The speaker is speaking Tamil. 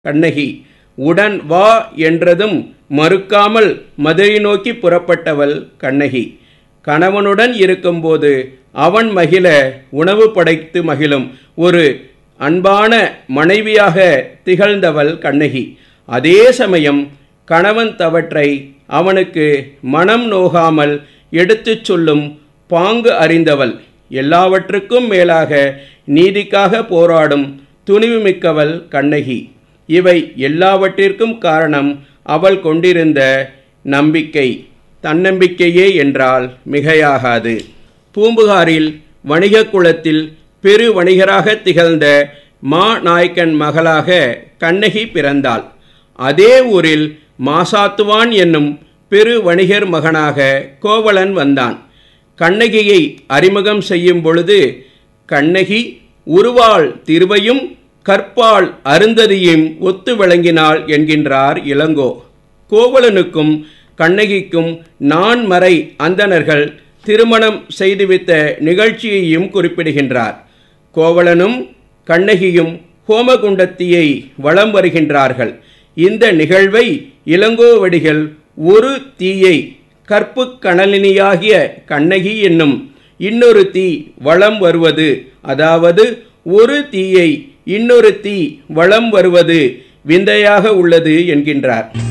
கண்ணகி உடன் வா என்றதும் மறுக்காமல் மதுரை நோக்கி புறப்பட்டவள் கண்ணகி கணவனுடன் இருக்கும்போது அவன் மகிழ உணவு படைத்து மகிழும் ஒரு அன்பான மனைவியாக திகழ்ந்தவள் கண்ணகி அதே சமயம் கணவன் தவற்றை அவனுக்கு மனம் நோகாமல் எடுத்துச் சொல்லும் பாங்கு அறிந்தவள் எல்லாவற்றுக்கும் மேலாக நீதிக்காக போராடும் துணிவுமிக்கவள் கண்ணகி இவை எல்லாவற்றிற்கும் காரணம் அவள் கொண்டிருந்த நம்பிக்கை தன்னம்பிக்கையே என்றால் மிகையாகாது பூம்புகாரில் வணிகக் குலத்தில் பெரு வணிகராக திகழ்ந்த மா நாயக்கன் மகளாக கண்ணகி பிறந்தாள் அதே ஊரில் மாசாத்துவான் என்னும் பெரு வணிகர் மகனாக கோவலன் வந்தான் கண்ணகியை அறிமுகம் செய்யும் பொழுது கண்ணகி உருவாள் திருவையும் கற்பால் அருந்ததியும் ஒத்து விளங்கினாள் என்கின்றார் இளங்கோ கோவலனுக்கும் கண்ணகிக்கும் நான்மறை அந்தணர்கள் திருமணம் செய்துவித்த நிகழ்ச்சியையும் குறிப்பிடுகின்றார் கோவலனும் கண்ணகியும் ஹோமகுண்டத்தியை வலம் வருகின்றார்கள் இந்த நிகழ்வை இளங்கோவடிகள் ஒரு தீயை கற்பு கணலினியாகிய கண்ணகி என்னும் இன்னொரு தீ வளம் வருவது அதாவது ஒரு தீயை இன்னொரு தீ வளம் வருவது விந்தையாக உள்ளது என்கின்றார்